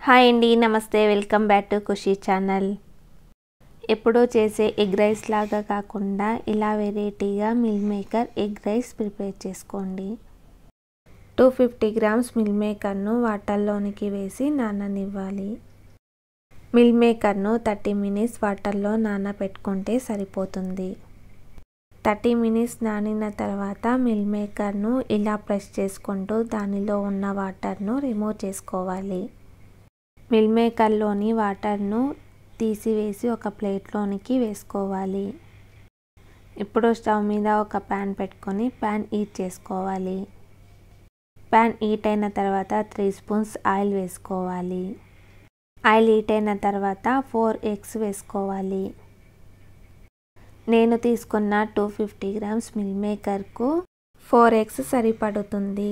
hi అండి namaste welcome back to Khushi channel ఎప్పుడూ చేసే ఎగ్ రైస్ లాగా కాకుండా ఇలా వెరైటీగా meal maker egg rice prepare చేసుకోండి టూ ఫిఫ్టీ గ్రామ్స్ మిల్ మేకర్ను వాటర్లోనికి వేసి నాననివ్వాలి మిల్ మేకర్ను థర్టీ మినిట్స్ వాటర్లో నానబెట్టుకుంటే సరిపోతుంది థర్టీ మినిట్స్ నానిన తర్వాత మిల్ మేకర్ను ఇలా ప్రెస్ చేసుకుంటూ దానిలో ఉన్న వాటర్ను రిమూవ్ చేసుకోవాలి మిల్ మేకర్లోని వాటర్ను తీసివేసి ఒక ప్లేట్లోనికి వేసుకోవాలి ఇప్పుడు స్టవ్ మీద ఒక ప్యాన్ పెట్టుకొని ప్యాన్ హీట్ చేసుకోవాలి ప్యాన్ హీట్ అయిన తర్వాత త్రీ స్పూన్స్ ఆయిల్ వేసుకోవాలి ఆయిల్ హీట్ అయిన తర్వాత ఫోర్ ఎగ్స్ వేసుకోవాలి నేను తీసుకున్న టూ ఫిఫ్టీ గ్రామ్స్ మిల్ మేకర్కు ఫోర్ ఎగ్స్ సరిపడుతుంది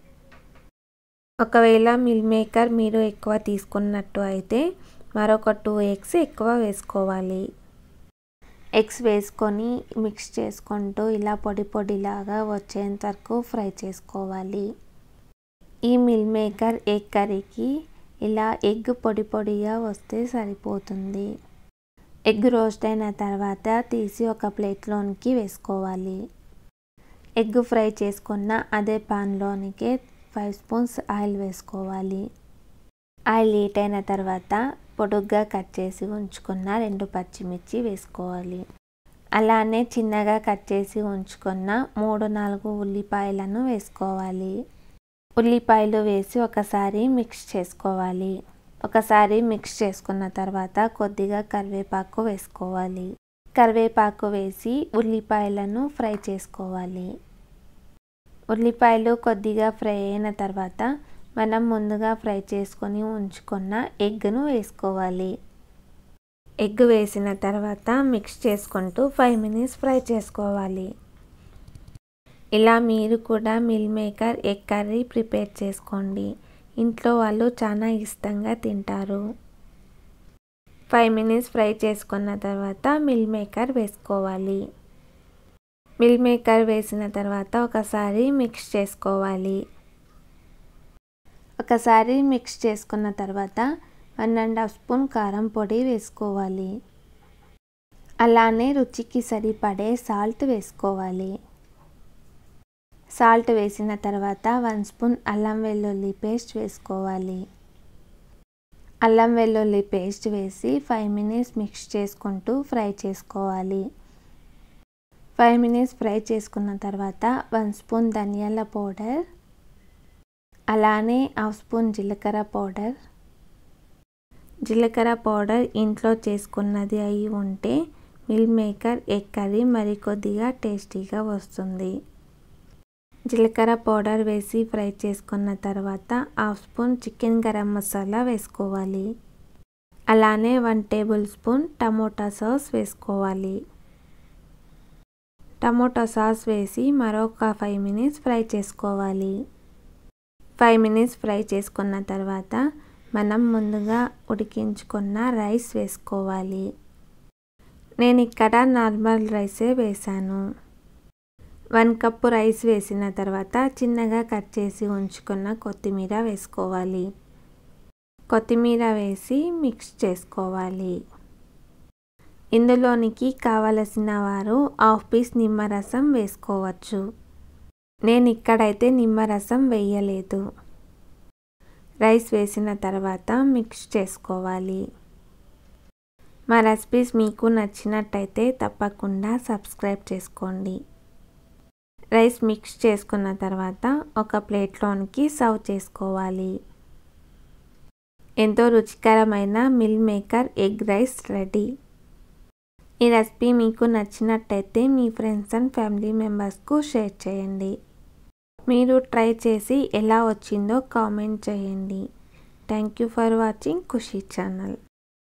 ఒకవేళ మిల్ మేకర్ మీరు ఎక్కువ తీసుకున్నట్టు అయితే మరొక టూ ఎగ్స్ ఎక్కువ వేసుకోవాలి ఎగ్స్ వేసుకొని మిక్స్ చేసుకుంటూ ఇలా పొడి పొడిలాగా వచ్చేంత వరకు ఫ్రై చేసుకోవాలి ఈ మిల్ మేకర్ ఎగ్ కర్రీకి ఇలా ఎగ్ పొడి పొడిగా వస్తే సరిపోతుంది ఎగ్ రోస్ట్ అయిన తర్వాత తీసి ఒక ప్లేట్లోనికి వేసుకోవాలి ఎగ్ ఫ్రై చేసుకున్న అదే పాన్లోనికి ఫైవ్ స్పూన్స్ ఆయిల్ వేసుకోవాలి ఆయిల్ హీట్ అయిన తర్వాత పొడుగ్గా కట్ చేసి ఉంచుకున్న రెండు పచ్చిమిర్చి వేసుకోవాలి అలానే చిన్నగా కట్ చేసి ఉంచుకున్న మూడు నాలుగు ఉల్లిపాయలను వేసుకోవాలి ఉల్లిపాయలు వేసి ఒకసారి మిక్స్ చేసుకోవాలి ఒకసారి మిక్స్ చేసుకున్న తర్వాత కొద్దిగా కరివేపాకు వేసుకోవాలి కరివేపాకు వేసి ఉల్లిపాయలను ఫ్రై చేసుకోవాలి ఉల్లిపాయలు కొద్దిగా ఫ్రై అయిన తర్వాత మనం ముందుగా ఫ్రై చేసుకొని ఉంచుకున్న ఎగ్ను వేసుకోవాలి ఎగ్ వేసిన తర్వాత మిక్స్ చేసుకుంటూ ఫైవ్ మినిట్స్ ఫ్రై చేసుకోవాలి ఇలా మీరు కూడా meal maker egg curry prepare చేసుకోండి ఇంట్లో వాళ్ళు చాలా ఇష్టంగా తింటారు ఫైవ్ మినిట్స్ ఫ్రై చేసుకున్న తర్వాత మిల్ మేకర్ వేసుకోవాలి మిల్ మేకర్ వేసిన తర్వాత ఒకసారి మిక్స్ చేసుకోవాలి ఒకసారి మిక్స్ చేసుకున్న తర్వాత వన్ అండ్ హాఫ్ స్పూన్ కారం పొడి వేసుకోవాలి అలానే రుచికి సరిపడే సాల్ట్ వేసుకోవాలి సాల్ట్ వేసిన తర్వాత వన్ స్పూన్ అల్లం వెల్లుల్లి పేస్ట్ వేసుకోవాలి అల్లం వెల్లుల్లి పేస్ట్ వేసి ఫైవ్ మినిట్స్ మిక్స్ చేసుకుంటూ ఫ్రై చేసుకోవాలి ఫైవ్ మినిట్స్ ఫ్రై చేసుకున్న తర్వాత వన్ స్పూన్ ధనియాల పౌడర్ అలానే హాఫ్ స్పూన్ జీలకర్ర పౌడర్ జీలకర్ర పౌడర్ ఇంట్లో చేసుకున్నది అయి ఉంటే మిల్ మేకర్ ఎగ్ కర్రీ మరికొద్దిగా టేస్టీగా వస్తుంది జీలకర్ర పౌడర్ వేసి ఫ్రై చేసుకున్న తర్వాత half spoon chicken garam masala వేసుకోవాలి అలానే one table spoon tomato sauce వేసుకోవాలి టమోటా సాస్ వేసి మరొక ఫైవ్ మినిట్స్ ఫ్రై చేసుకోవాలి ఫైవ్ మినిట్స్ ఫ్రై చేసుకున్న తర్వాత మనం ముందుగా ఉడికించుకున్న రైస్ వేసుకోవాలి నేను ఇక్కడ నార్మల్ రైసే వేసాను వన్ కప్పు రైస్ వేసిన తర్వాత చిన్నగా కట్ చేసి ఉంచుకున్న కొత్తిమీర వేసుకోవాలి కొత్తిమీర వేసి మిక్స్ చేసుకోవాలి ఇందులోనికి కావలసిన వారు హాఫ్ పీస్ నిమ్మరసం వేసుకోవచ్చు నేను ఇక్కడైతే నిమ్మరసం వేయలేదు రైస్ వేసిన తర్వాత మిక్స్ చేసుకోవాలి మా రెసిపీస్ మీకు నచ్చినట్టయితే తప్పకుండా సబ్స్క్రైబ్ చేసుకోండి రైస్ మిక్స్ చేసుకున్న తర్వాత ఒక ప్లేట్లోనికి సర్వ్ చేసుకోవాలి ఎంతో రుచికరమైన meal maker egg rice ready ఈ రెసిపీ మీకు నచ్చినట్టయితే మీ ఫ్రెండ్స్ అండ్ ఫ్యామిలీ మెంబర్స్కు షేర్ చేయండి మీరు ట్రై చేసి ఎలా వచ్చిందో కామెంట్ చేయండి thank you for watching Khushi channel